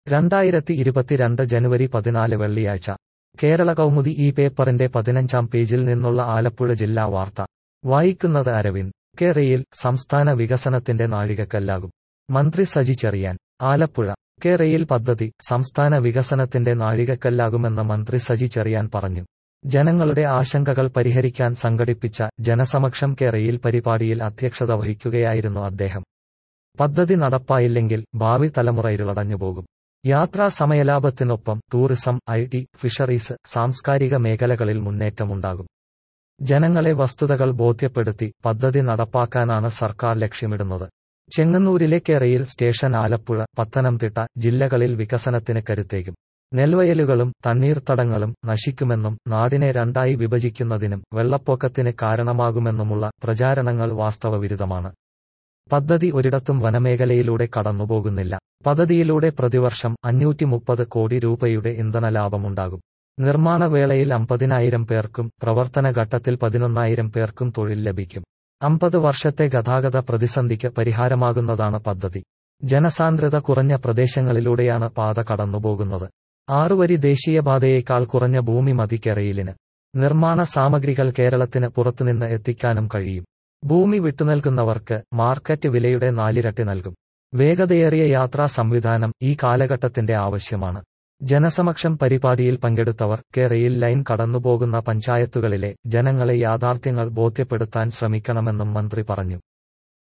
രണ്ടായിരത്തി ഇരുപത്തിരണ്ട് ജനുവരി പതിനാല് വെള്ളിയാഴ്ച കേരള കൗമുദി ഈ പേപ്പറിന്റെ പതിനഞ്ചാം പേജിൽ നിന്നുള്ള ആലപ്പുഴ ജില്ലാ വാർത്ത വായിക്കുന്നത് അരവിന്ദ് കേരയിൽ സംസ്ഥാന വികസനത്തിന്റെ നാഴികക്കല്ലാകും മന്ത്രി സജി ചെറിയാൻ ആലപ്പുഴ കേരയിൽ പദ്ധതി സംസ്ഥാന വികസനത്തിന്റെ നാഴികക്കല്ലാകുമെന്ന് മന്ത്രി സജി ചെറിയാൻ പറഞ്ഞു ജനങ്ങളുടെ ആശങ്കകൾ പരിഹരിക്കാൻ സംഘടിപ്പിച്ച ജനസമക്ഷം കേരയിൽ പരിപാടിയിൽ അധ്യക്ഷത വഹിക്കുകയായിരുന്നു അദ്ദേഹം പദ്ധതി നടപ്പായില്ലെങ്കിൽ ഭാവി തലമുറ ഇരുളടഞ്ഞുപോകും യാത്രാ സമയലാഭത്തിനൊപ്പം ടൂറിസം ഐ ടി ഫിഷറീസ് സാംസ്കാരിക മേഖലകളിൽ മുന്നേറ്റമുണ്ടാകും ജനങ്ങളെ വസ്തുതകൾ ബോധ്യപ്പെടുത്തി പദ്ധതി നടപ്പാക്കാനാണ് സർക്കാർ ലക്ഷ്യമിടുന്നത് ചെങ്ങന്നൂരിലെ കേരയിൽ സ്റ്റേഷൻ ആലപ്പുഴ പത്തനംതിട്ട ജില്ലകളിൽ വികസനത്തിന് കരുത്തേകും നെൽവയലുകളും തണ്ണീർത്തടങ്ങളും നശിക്കുമെന്നും നാടിനെ രണ്ടായി വിഭജിക്കുന്നതിനും വെള്ളപ്പൊക്കത്തിന് കാരണമാകുമെന്നുമുള്ള പ്രചാരണങ്ങൾ വാസ്തവവിരുദ്ധമാണ് പദ്ധതി ഒരിടത്തും വനമേഖലയിലൂടെ കടന്നുപോകുന്നില്ല പദ്ധതിയിലൂടെ പ്രതിവർഷം അഞ്ഞൂറ്റി മുപ്പത് കോടി രൂപയുടെ ഇന്ധന ലാഭമുണ്ടാകും നിർമ്മാണ വേളയിൽ അമ്പതിനായിരം പേർക്കും പ്രവർത്തന ഘട്ടത്തിൽ പതിനൊന്നായിരം പേർക്കും തൊഴിൽ ലഭിക്കും അമ്പത് വർഷത്തെ ഗതാഗത പ്രതിസന്ധിക്ക് പരിഹാരമാകുന്നതാണ് പദ്ധതി ജനസാന്ദ്രത കുറഞ്ഞ പ്രദേശങ്ങളിലൂടെയാണ് പാത കടന്നുപോകുന്നത് ആറുവരി ദേശീയപാതയേക്കാൾ കുറഞ്ഞ ഭൂമി മതി കേരയിലിന് നിർമ്മാണ സാമഗ്രികൾ കേരളത്തിന് പുറത്തുനിന്ന് എത്തിക്കാനും കഴിയും ഭൂമി വിട്ടുനൽകുന്നവർക്ക് മാർക്കറ്റ് വിലയുടെ നാലിരട്ടി നൽകും വേഗതയേറിയ യാത്രാ സംവിധാനം ഈ കാലഘട്ടത്തിന്റെ ആവശ്യമാണ് ജനസമക്ഷം പരിപാടിയിൽ പങ്കെടുത്തവർ കേരയിൽ ലൈൻ കടന്നുപോകുന്ന പഞ്ചായത്തുകളിലെ ജനങ്ങളെ യാഥാർത്ഥ്യങ്ങൾ ബോധ്യപ്പെടുത്താൻ ശ്രമിക്കണമെന്നും മന്ത്രി പറഞ്ഞു